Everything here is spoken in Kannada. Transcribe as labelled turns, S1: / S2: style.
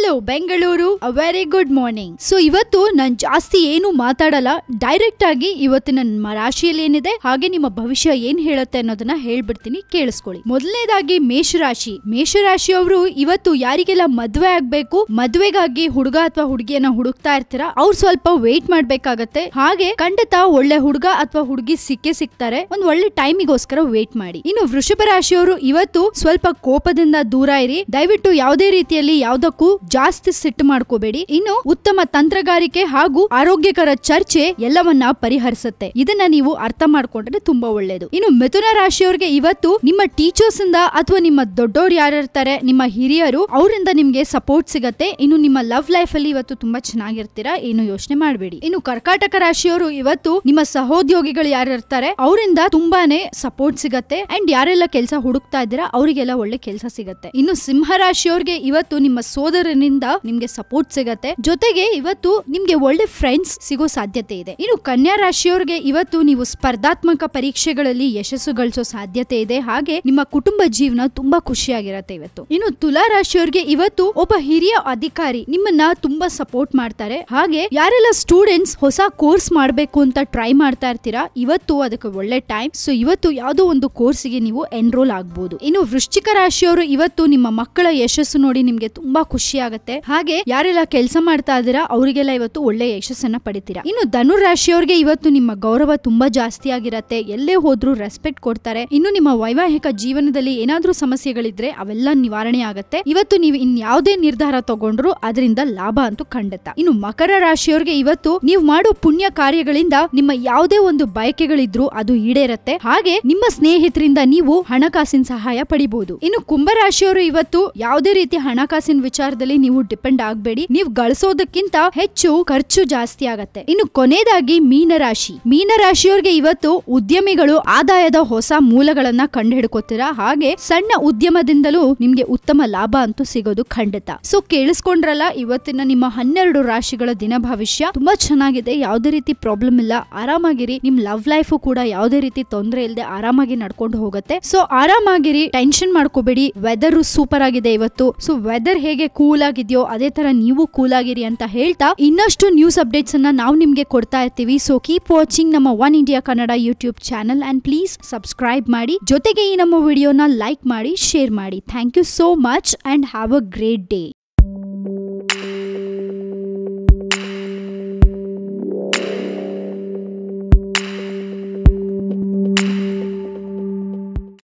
S1: hello Bengaluru very good morning so ಇವತ್ತು ನಾನು ಜಾಸ್ತಿ ಏನು ಮಾತಾಡಲ್ಲ ಡೈರೆಕ್ಟ್ ಆಗಿ ಇವತ್ತಿನ ನಮ್ಮ ರಾಶಿಯಲ್ಲಿ ಏನಿದೆ ಹಾಗೆ ನಿಮ್ಮ ಭವಿಷ್ಯ ಏನ್ ಹೇಳುತ್ತೆ ಅನ್ನೋದನ್ನ ಹೇಳ್ಬಿಡ್ತೀನಿ ಕೇಳಿಸ್ಕೊಳ್ಳಿ ಮೊದಲನೇದಾಗಿ ಮೇಷರಾಶಿ ಮೇಷರಾಶಿಯವರು ಇವತ್ತು ಯಾರಿಗೆಲ್ಲ ಮದ್ವೆ ಆಗ್ಬೇಕು ಮದ್ವೆಗಾಗಿ ಹುಡುಗ ಅಥವಾ ಹುಡುಗಿಯನ್ನ ಹುಡುಕ್ತಾ ಇರ್ತೀರಾ ಅವ್ರು ಸ್ವಲ್ಪ ವೇಟ್ ಮಾಡ್ಬೇಕಾಗತ್ತೆ ಹಾಗೆ ಖಂಡಿತ ಒಳ್ಳೆ ಹುಡುಗ ಅಥವಾ ಹುಡುಗಿ ಸಿಕ್ಕೇ ಸಿಗ್ತಾರೆ ಒಂದ್ ಒಳ್ಳೆ ಟೈಮಿಗೋಸ್ಕರ ವೇಟ್ ಮಾಡಿ ಇನ್ನು ವೃಷಭ ರಾಶಿಯವರು ಇವತ್ತು ಸ್ವಲ್ಪ ಕೋಪದಿಂದ ದೂರ ಇರಿ ದಯವಿಟ್ಟು ಯಾವುದೇ ರೀತಿಯಲ್ಲಿ ಯಾವ್ದಕ್ಕೂ ಜಾಸ್ತಿ ಸಿಟ್ಟು ಮಾಡ್ಕೋಬೇಡಿ ಇನ್ನು ಉತ್ತಮ ತಂತ್ರಗಾರಿಕೆ ಹಾಗೂ ಆರೋಗ್ಯಕರ ಚರ್ಚೆ ಎಲ್ಲವನ್ನ ಪರಿಹರಿಸುತ್ತೆ ಇದನ್ನ ನೀವು ಅರ್ಥ ಮಾಡ್ಕೊಂಡ್ರೆ ತುಂಬಾ ಒಳ್ಳೇದು ಇನ್ನು ಮಿಥುನ ರಾಶಿಯವರಿಗೆ ಇವತ್ತು ನಿಮ್ಮ ಟೀಚರ್ಸ್ ಇಂದ ಅಥವಾ ನಿಮ್ಮ ದೊಡ್ಡವ್ರು ಯಾರಿರ್ತಾರೆ ನಿಮ್ಮ ಹಿರಿಯರು ಅವರಿಂದ ನಿಮ್ಗೆ ಸಪೋರ್ಟ್ ಸಿಗತ್ತೆ ಇನ್ನು ನಿಮ್ಮ ಲವ್ ಲೈಫ್ ಅಲ್ಲಿ ಇವತ್ತು ತುಂಬಾ ಚೆನ್ನಾಗಿರ್ತೀರಾ ಏನು ಯೋಚನೆ ಮಾಡಬೇಡಿ ಇನ್ನು ಕರ್ಕಾಟಕ ರಾಶಿಯವರು ಇವತ್ತು ನಿಮ್ಮ ಸಹೋದ್ಯೋಗಿಗಳು ಯಾರು ಇರ್ತಾರೆ ಅವರಿಂದ ತುಂಬಾನೇ ಸಪೋರ್ಟ್ ಸಿಗತ್ತೆ ಅಂಡ್ ಯಾರೆಲ್ಲ ಕೆಲಸ ಹುಡುಕ್ತಾ ಇದ್ದೀರಾ ಅವರಿಗೆಲ್ಲ ಒಳ್ಳೆ ಕೆಲಸ ಸಿಗತ್ತೆ ಇನ್ನು ಸಿಂಹ ರಾಶಿಯವ್ರಿಗೆ ಇವತ್ತು ನಿಮ್ಮ ಸೋದರನಿಂದ ನಿಮ್ಗೆ ಸಪೋರ್ಟ್ ಸಿಗತ್ತೆ ಜೊತೆಗೆ ಇವತ್ತು ನಿಮ್ಗೆ ಒಳ್ಳೆ ಫ್ರೆಂಡ್ಸ್ ಸಿಗೋ ಸಾಧ್ಯತೆ ಇದೆ ಇನ್ನು ಕನ್ಯಾ ರಾಶಿಯವ್ರಿಗೆ ಇವತ್ತು ನೀವು ಸ್ಪರ್ಧಾತ್ಮಕ ಪರೀಕ್ಷೆಗಳಲ್ಲಿ ಯಶಸ್ಸು ಗಳಿಸೋ ಸಾಧ್ಯತೆ ಇದೆ ಹಾಗೆ ನಿಮ್ಮ ಕುಟುಂಬ ಜೀವನ ತುಂಬಾ ಖುಷಿಯಾಗಿರತ್ತೆ ಇವತ್ತು ಇನ್ನು ತುಲಾ ರಾಶಿಯವ್ರಿಗೆ ಇವತ್ತು ಒಬ್ಬ ಹಿರಿಯ ಅಧಿಕಾರಿ ನಿಮ್ಮನ್ನ ತುಂಬಾ ಸಪೋರ್ಟ್ ಮಾಡ್ತಾರೆ ಹಾಗೆ ಯಾರೆಲ್ಲ ಸ್ಟೂಡೆಂಟ್ಸ್ ಹೊಸ ಕೋರ್ಸ್ ಮಾಡ್ಬೇಕು ಅಂತ ಟ್ರೈ ಮಾಡ್ತಾ ಇರ್ತೀರಾ ಇವತ್ತು ಅದಕ್ಕೆ ಒಳ್ಳೆ ಟೈಮ್ ಸೊ ಇವತ್ತು ಯಾವುದೋ ಒಂದು ಕೋರ್ಸ್ಗೆ ನೀವು ಎನ್ರೋಲ್ ಆಗ್ಬೋದು ಇನ್ನು ವೃಶ್ಚಿಕ ರಾಶಿಯವರು ಇವತ್ತು ನಿಮ್ಮ ಮಕ್ಕಳ ಯಶಸ್ಸು ನೋಡಿ ನಿಮ್ಗೆ ತುಂಬಾ ಖುಷಿ ಆಗುತ್ತೆ ಹಾಗೆ ಯಾರೆಲ್ಲ ಕೆಲಸ ಮಾಡ್ತಾ ಇದ್ದೀರಾ ಅವರಿಗೆಲ್ಲ ಇವತ್ತು ಒಳ್ಳೆ ಯಶಸ್ಸನ್ನ ಪಡಿತೀರಾ ಇನ್ನು ಧನುರ್ ರಾಶಿಯವ್ರಿಗೆ ಇವತ್ತು ನಿಮ್ಮ ಗೌರವ ತುಂಬಾ ಜಾಸ್ತಿ ಆಗಿರತ್ತೆ ಎಲ್ಲೇ ಹೋದ್ರೂ ರೆಸ್ಪೆಕ್ಟ್ ಕೊಡ್ತಾರೆ ಇನ್ನು ನಿಮ್ಮ ವೈವಾಹಿಕ ಜೀವನದಲ್ಲಿ ಏನಾದ್ರೂ ಸಮಸ್ಯೆಗಳಿದ್ರೆ ಅವೆಲ್ಲ ನಿವಾರಣೆ ಆಗತ್ತೆ ಇವತ್ತು ನೀವು ಇನ್ ಯಾವುದೇ ನಿರ್ಧಾರ ತಗೊಂಡ್ರು ಅದರಿಂದ ಲಾಭ ಅಂತೂ ಖಂಡಿತ ಇನ್ನು ಮಕರ ರಾಶಿಯವ್ರಿಗೆ ಇವತ್ತು ನೀವು ಮಾಡೋ ಪುಣ್ಯ ಕಾರ್ಯಗಳಿಂದ ನಿಮ್ಮ ಯಾವುದೇ ಒಂದು ಬಯಕೆಗಳಿದ್ರು ಅದು ಈಡೇರತ್ತೆ ಹಾಗೆ ನಿಮ್ಮ ಸ್ನೇಹಿತರಿಂದ ನೀವು ಹಣಕಾಸಿನ ಸಹಾಯ ಪಡಿಬಹುದು ಇನ್ನು ಕುಂಭರಾಶಿಯವರು ಇವತ್ತು ಯಾವುದೇ ರೀತಿ ಹಣಕಾಸಿನ ವಿಚಾರದಲ್ಲಿ ನೀವು ಡಿಪೆಂಡ್ ಆಗಬೇಡಿ ನೀವು ಗಳಿಸೋದಕ್ಕಿಂತ ಹೆಚ್ಚು ಖರ್ಚು ಜಾಸ್ತಿ ಆಗತ್ತೆ ಇನ್ನು ಕೊನೆಯದಾಗಿ ಮೀನರಾಶಿ ಮೀನರಾಶಿಯವ್ರಿಗೆ ಇವತ್ತು ಉದ್ಯಮಿಗಳು ಆದಾಯದ ಹೊಸ ಮೂಲಗಳನ್ನ ಕಂಡುಹಿಡ್ಕೋತೀರಾ ಹಾಗೆ ಸಣ್ಣ ಉದ್ಯಮದಿಂದಲೂ ನಿಮ್ಗೆ ಉತ್ತಮ ಲಾಭ ಅಂತೂ ಸಿಗೋದು ಖಂಡಿತ ಸೊ ಕೇಳಿಸ್ಕೊಂಡ್ರಲ್ಲ ಇವತ್ತಿನ ನಿಮ್ಮ ಹನ್ನೆರಡು ರಾಶಿಗಳ ದಿನ ಭವಿಷ್ಯ ತುಂಬಾ ಚೆನ್ನಾಗಿದೆ ಯಾವುದೇ ರೀತಿ ಪ್ರಾಬ್ಲಮ್ ಇಲ್ಲ ಆರಾಮಾಗಿರಿ ನಿಮ್ ಲವ್ ಲೈಫು ಕೂಡ ಯಾವುದೇ ರೀತಿ ತೊಂದರೆ ಇಲ್ಲದೆ ಆರಾಮಾಗಿ ನಡ್ಕೊಂಡು ಹೋಗುತ್ತೆ ಸೊ ಆರಾಮಾಗಿರಿ ಟೆನ್ಷನ್ ಮಾಡ್ಕೋಬೇಡಿ ವೆದರ್ ಸೂಪರ್ ಆಗಿದೆ ಇವತ್ತು ಸೊ ವೆದರ್ ಹೇಗೆ ಕೂಲ್ ಆಗಿದೆಯೋ ಅದೇ ತರ ನೀವು ಕೂಲ್ ಆಗಿರಿ ಅಂತ ಹೇಳ್ತಾ ಇನ್ನಷ್ಟು ನ್ಯೂಸ್ ಅಪ್ಡೇಟ್ಸ್ ಅನ್ನ ನಾವು ನಿಮ್ಗೆ ಕೊಡ್ತಾ ಇರ್ತೀವಿ ಸೊ ಕೀಪ್ ವಾಚಿಂಗ್ ನಮ್ಮ one India Kannada YouTube channel and please subscribe ಮಾಡಿ ಜೊತೆಗೆ ಈ ನಮ್ಮ ವಿಡಿಯೋನ ಲೈಕ್ ಮಾಡಿ ಶೇರ್ ಮಾಡಿ thank you so much and have a great day